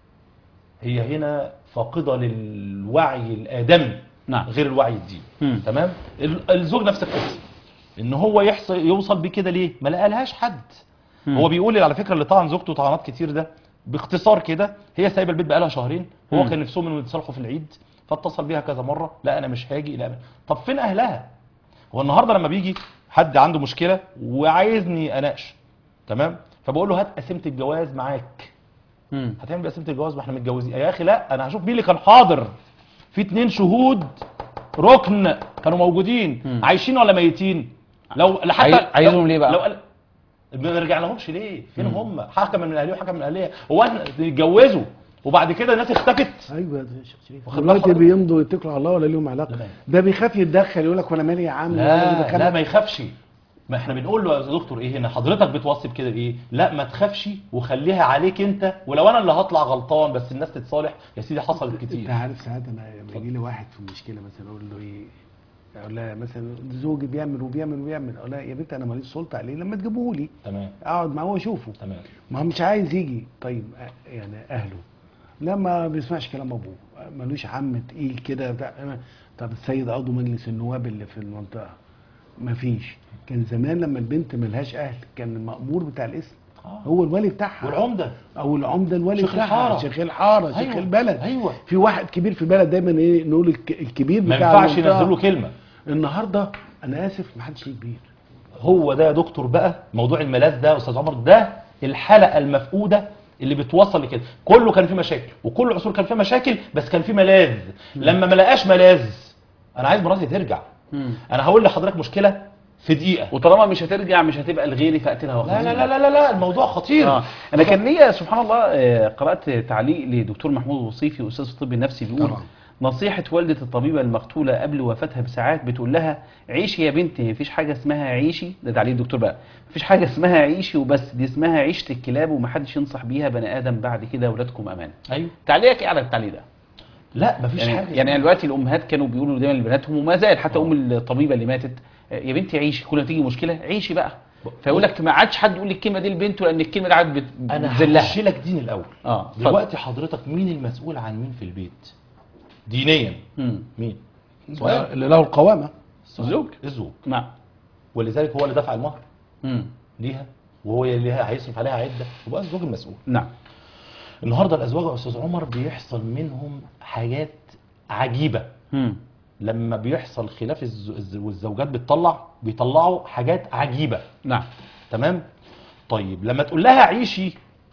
هي هنا فاقده للوعي الادمي نعم. غير الوعي الديني مم. تمام ال- الزوج نفس القصه ان هو يحصل يوصل بيه كده ليه ما لقالهاش حد مم. هو بيقول لي على فكره اللي طعن زوجته طعنات كتير ده باختصار كده هي سايبه البيت بقالها شهرين هو مم. كان نفسهم انه يتصالحوا في العيد فاتصل بيها كذا مره لا انا مش هاجي لا طب فين اهلها هو النهارده لما بيجي حد عنده مشكله وعايزني اناقش تمام فبقول له هات قسيمه الجواز معاك مم. هتعمل بقسيمه الجواز ما احنا متجوزين يا اخي لا انا هشوف مين اللي كان حاضر في اتنين شهود ركن كانوا موجودين مم. عايشين ولا ميتين لو حتى عاي- عايزهم لو- ليه بقى؟ لو قال- ما نرجع لهمش ليه فين هم حكم من اهليه وحكم من اهليه هو احنا اتجوزوا وبعد كده الناس اختفت ايوه ده شيخ شريف واخد بال دلوقتي حضرتك؟ بيمضوا يتكلوا على الله ولا ليهم علاقه لا. ده بيخاف يتدخل يقول لك وانا مالي يا عم لا دخل- لا ما يخافش ما احنا بنقول له يا دكتور ايه هنا حضرتك بتوصي بكده بايه لا ما تخافش وخليها عليك انت ولو انا اللي هطلع غلطان بس الناس تتصالح يا سيدي حصلت انت كتير عارف ساعات انا لما يجي لي واحد في مشكله مثلا اقول له ايه اقول لها مثلا زوجي بيعمل وبيعمل وبيعمل اقول لها يا بنت انا ماليش سلطه عليه لما تجيبوه لي تمام اقعد معاه واشوفه تمام ما هو مش عايز يجي طيب أ- يعني اهله لا ما بيسمعش كلام ابوه ملوش عم تقيل كده بتاع طب السيد عضو مجلس النواب اللي في المنطقه ما فيش كان زمان لما البنت ملهاش اهل كان المأمور بتاع الاسم آه. هو الولي بتاعها والعمده او العمده الولي شيخ بتاعها الحارة. شيخ الحاره شيخ أيوة. البلد أيوة. في واحد كبير في البلد دايما ايه نقول الك- الكبير ما بتاع ينفعش المنطقة. ينزلوا له كلمه النهارده انا اسف ما حدش ليه كبير هو ده يا دكتور بقى موضوع الملاذ ده يا استاذ عمر ده الحلقه المفقوده اللي بتوصل لكده كله كان فيه مشاكل وكل عصور كان فيها مشاكل بس كان فيه ملاذ لما ما لقاش ملاذ انا عايز مراتي ترجع مم. انا هقول لحضرتك مشكله في دقيقه وطالما مش هترجع مش هتبقى لغيري فاقتلها لا واخذها لا لا لا لا, لا الموضوع خطير آه. انا كان ليا سبحان الله آه، قرات تعليق لدكتور محمود الوصيفي استاذ الطب النفسي بيقول طبعا. نصيحة والدة الطبيبة المقتولة قبل وفاتها بساعات بتقول لها عيشي يا بنتي مفيش حاجة اسمها عيشي ده تعليق الدكتور بقى مفيش حاجة اسمها عيشي وبس دي اسمها عيشة الكلاب ومحدش ينصح بيها بني آدم بعد كده ولادكم أمان ايوه تعليقك ايه على التعليق ده؟ لا مفيش يعني حاجه يعني دلوقتي الامهات كانوا بيقولوا دايما لبناتهم وما زال حتى آه. ام الطبيبه اللي ماتت آه، يا بنتي عيشي كل ما تيجي مشكله عيشي بقى فيقول لك ما عادش حد يقول الكلمه دي لبنته لان الكلمه دي قاعد بت- انا بتذلها هخش لك دين الاول اه اتفضل. دلوقتي حضرتك مين المسؤول عن مين في البيت دينيا مم. مين سؤال اللي له القوامه الزوج الزوج نعم ولذلك هو اللي دفع المهر مم. ليها وهو اللي هيصرف عليها عده يبقى الزوج المسؤول نعم النهارده الازواج يا استاذ عمر بيحصل منهم حاجات عجيبه مم. لما بيحصل خلاف الز- الز- والزوجات بتطلع بيطلعوا حاجات عجيبه نعم تمام طيب لما تقول لها عيشي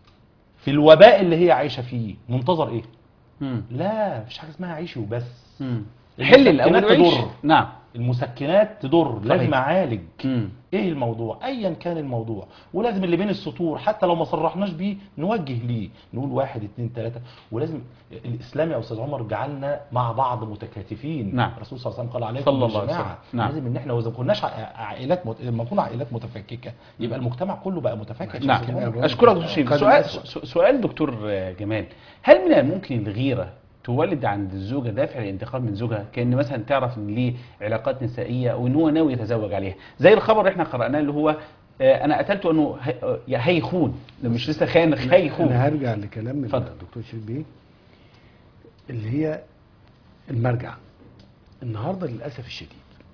في الوباء اللي هي عايشه فيه منتظر ايه مم. لا مفيش حاجه اسمها عيشي وبس مم. حل الاول المسكنات وعيش تضر. نعم المسكنات تضر صحيح. لازم اعالج مم. ايه الموضوع ايا كان الموضوع ولازم اللي بين السطور حتى لو ما صرحناش بيه نوجه ليه نقول واحد اتنين تلاته ولازم الاسلام يا استاذ عمر جعلنا مع بعض متكاتفين نعم. الرسول صلى الله عليه وسلم قال عليكم صلى الله عليه بالجماعه وسلم. نعم. لازم ان احنا واذا ما كناش ع- عائلات مت... لما نكون عائلات متفككه يبقى المجتمع كله بقى متفكك يا أستاذ نعم عمر. اشكرك دكتور شريف قد سؤال الأسوأ. سو- سؤال دكتور آه، جمال هل من الممكن الغيره تولد عند الزوجه دافع الانتقام من زوجها كان مثلا تعرف ان ليه علاقات نسائيه او ان هو ناوي يتزوج عليها زي الخبر اللي احنا قراناه اللي هو آه، انا قتلته انه هي- آه، هيخون ده مش لسه خان هيخون انا هرجع لكلام اتفضل. الدكتور شريف بيه اللي هي المرجع النهارده للاسف الشديد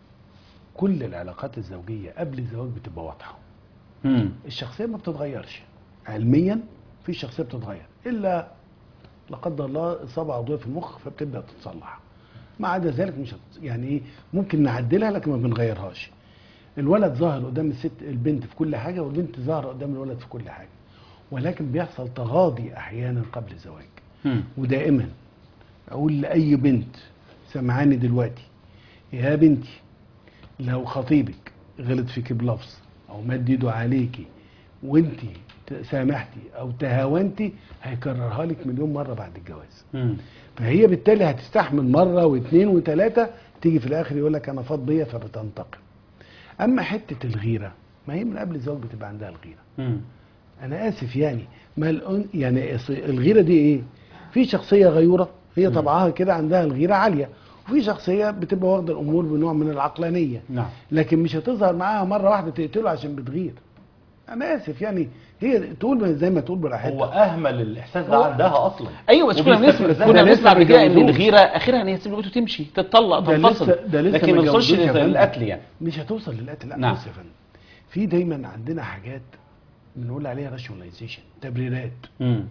كل العلاقات الزوجيه قبل الزواج بتبقى واضحه مم. الشخصيه ما بتتغيرش علميا في شخصيه بتتغير الا لا قدر الله اصابه عضويه في المخ فبتبدا تتصلح ما عدا ذلك مش هت... يعني ايه ممكن نعدلها لكن ما بنغيرهاش الولد ظاهر قدام الست البنت في كل حاجه والبنت ظاهره قدام الولد في كل حاجه ولكن بيحصل تغاضي احيانا قبل الزواج مم. ودائما اقول لاي بنت سمعاني دلوقتي يا بنتي لو خطيبك غلط فيك بلفظ او مد ايده عليكي وانت سامحتي او تهاونتي هيكررها لك مليون مره بعد الجواز مم. فهي بالتالي هتستحمل مره واثنين وثلاثه تيجي في الاخر يقول لك انا فاض بيا فبتنتقم اما حته الغيره ما هي من قبل الزواج بتبقى عندها الغيره مم. انا اسف يعني ما الأن يعني أصل الغيره دي ايه في شخصيه غيوره هي طبعها كده عندها الغيره عاليه وفي شخصيه بتبقى واخده الامور بنوع من العقلانيه نعم لكن مش هتظهر معاها مره واحده تقتله عشان بتغير انا اسف يعني هي تقول زي ما تقول هو براحتها اهمل الاحساس ده هو- عندها اصلا ايوه بس كنا وبيستفز بنسمع ذلك. كنا ده لسه بنسمع ما قبل كده ان اتجوزوش. الغيره اخرها ان هي تسيب بيته تمشي تتطلق ده تنفصل لسه- ده لسه لكن ما ما توصلش اتجوزوش يا فندم. للقتل يعني مش هتوصل للقتل لا نعم. بص يا فندم في دايما عندنا حاجات بنقول عليها راشوناليزيشن تبريرات مم.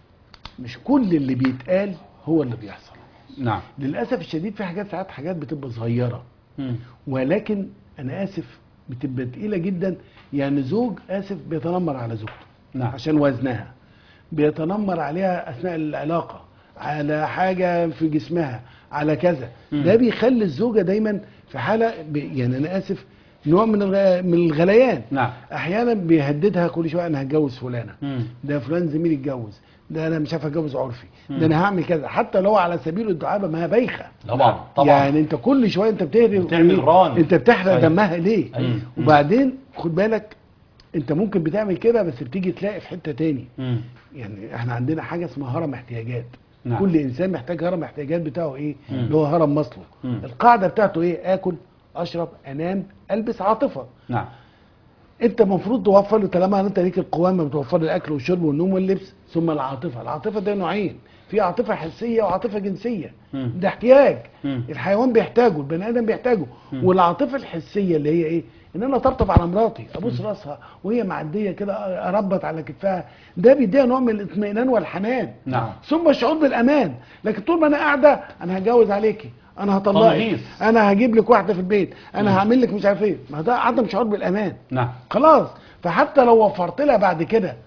مش كل اللي بيتقال هو اللي بيحصل نعم للاسف الشديد في حاجات ساعات حاجات بتبقى صغيره مم. ولكن انا اسف بتبقى تقيله جدا يعني زوج اسف بيتنمر على زوجته نعم عشان وزنها بيتنمر عليها اثناء العلاقه على حاجه في جسمها على كذا مم. ده بيخلي الزوجه دايما في حاله ب- يعني انا اسف نوع من الغ- من الغليان نعم احيانا بيهددها كل شويه انا هتجوز فلانه مم. ده فلان زميلي اتجوز ده انا مش عارف اتجوز عرفي مم. ده انا هعمل كذا حتى لو على سبيل الدعابه ما هي بايخه طبعا طبعا يعني انت كل شويه انت بتهري بتعمل إيه؟ غران. انت بتحرق أيوة. دمها ليه أيوة. وبعدين خد بالك انت ممكن بتعمل كده بس بتيجي تلاقي في حته تاني مم. يعني احنا عندنا حاجه اسمها هرم احتياجات نعم. كل انسان محتاج هرم احتياجات بتاعه ايه مم. اللي هو هرم مصله مم. القاعده بتاعته ايه اكل اشرب انام البس عاطفه نعم انت المفروض توفر له طالما انت ليك القوامه بتوفر له الاكل والشرب والنوم واللبس ثم العاطفه العاطفه ده نوعين في عاطفه حسيه وعاطفه جنسيه مم. ده احتياج مم. الحيوان بيحتاجه البني ادم بيحتاجه مم. والعاطفه الحسيه اللي هي ايه ان انا اطبطب على مراتي ابوس راسها وهي معديه كده اربط على كتفها ده بيديها نوع من الاطمئنان والحنان نعم ثم الشعور بالامان لكن طول ما انا قاعده انا هتجوز عليكي انا هطلقك تنغيص. انا هجيب لك واحده في البيت انا هعمل لك مش عارف ايه ما ده عدم شعور بالامان نعم خلاص فحتى لو وفرت لها بعد كده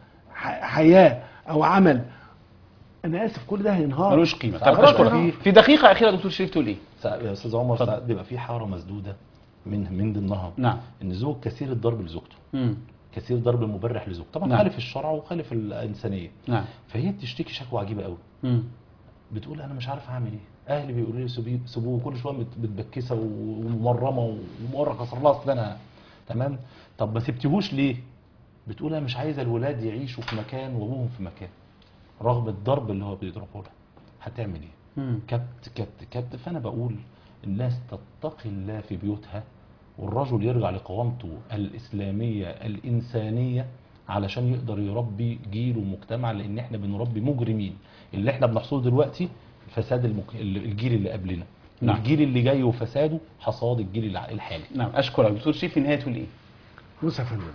ح- حياه او عمل انا اسف كل ده هينهار ملوش قيمه طب خلاص اشكرك هينهار. في دقيقه اخيره دكتور شريف تقول ايه سا- يا استاذ عمر ساعات بيبقى في حاره مسدوده من من ضمنها نعم. ان زوج كثير الضرب لزوجته مم. كثير ضرب المبرح لزوجته طبعا نعم. خالف الشرع وخالف الانسانيه نعم فهي بتشتكي شكوى عجيبه قوي مم. بتقول انا مش عارف اعمل ايه اهلي بيقولوا لي سيبيه سيبوه كل شويه مت- متبكسه ومرمه ومره كسر لها اسنانها تمام طب ما سبتيهوش ليه بتقول انا مش عايزه الولاد يعيشوا في مكان وابوهم في مكان رغم الضرب اللي هو بيضربه لها هتعمل ايه مم. كبت كبت كبت فانا بقول الناس تتقي الله في بيوتها والرجل يرجع لقوامته الاسلاميه الانسانيه علشان يقدر يربي جيل ومجتمع لان احنا بنربي مجرمين اللي احنا بنحصله دلوقتي فساد المك... الجيل اللي قبلنا نعم. الجيل اللي جاي وفساده حصاد الجيل الع- الحالي نعم اشكرك دكتور شريف في النهايه تقول ايه بص يا فندم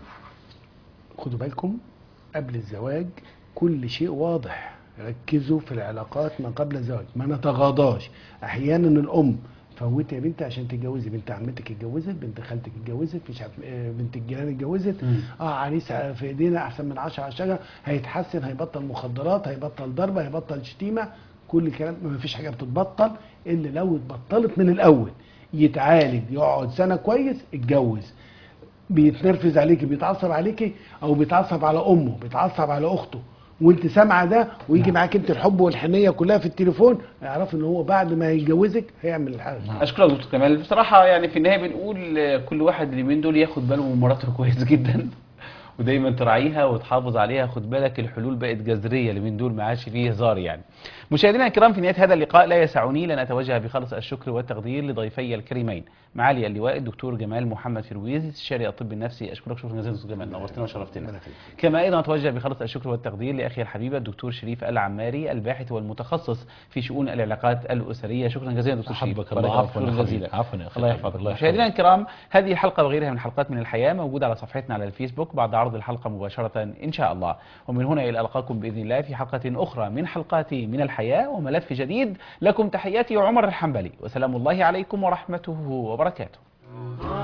خدوا بالكم قبل الزواج كل شيء واضح ركزوا في العلاقات ما قبل الزواج ما نتغاضاش احيانا الام فوتي يا بنتي عشان تتجوزي بنت عمتك اتجوزت بنت خالتك اتجوزت مش عارف آه، بنت الجيران اتجوزت مم. اه عريس في ايدينا احسن من 10 على الشجره هيتحسن هيبطل مخدرات هيبطل ضرب هيبطل شتيمه كل الكلام ما فيش حاجه بتتبطل الا لو اتبطلت من الاول يتعالج يقعد سنه كويس اتجوز بيتنرفز عليكي بيتعصب عليكي او بيتعصب على امه بيتعصب على اخته وانت سامعه ده ويجي معاك انت الحب والحنيه كلها في التليفون اعرف ان هو بعد ما يتجوزك هيعمل الحاجه اشكرك دكتور كمال بصراحه يعني في النهايه بنقول آه، كل واحد اليومين دول ياخد باله من مراته كويس جدا ودايما تراعيها وتحافظ عليها خد بالك الحلول بقت جذريه اليومين دول ما عادش فيه هزار يعني مشاهدينا الكرام في نهايه هذا اللقاء لا يسعني لان اتوجه بخالص الشكر والتقدير لضيفي الكريمين معالي اللواء الدكتور جمال محمد فرويز استشاري الطب النفسي اشكرك شكرا جزيلا دكتور جمال نورتنا وشرفتنا ربنا يخليك. كما ايضا اتوجه بخالص الشكر والتقدير لاخي الحبيب الدكتور شريف العماري الباحث والمتخصص في شؤون العلاقات الاسريه شكرا جزيلا دكتور شريف أحبك الله. بارك عفواً يا شكراً حبيبي. جزيلا. عفواً يا أخي الله الحبيب. يحفظك الله مشاهدينا يحفظك. الكرام هذه الحلقه وغيرها من حلقات من الحياه موجوده على صفحتنا على الفيسبوك بعد عرض الحلقه مباشره ان شاء الله ومن هنا الى القاكم باذن الله في حلقه اخرى من حلقات من الحياه وملف جديد لكم تحياتي عمر الحنبلي وسلام الله عليكم ورحمته وبركاته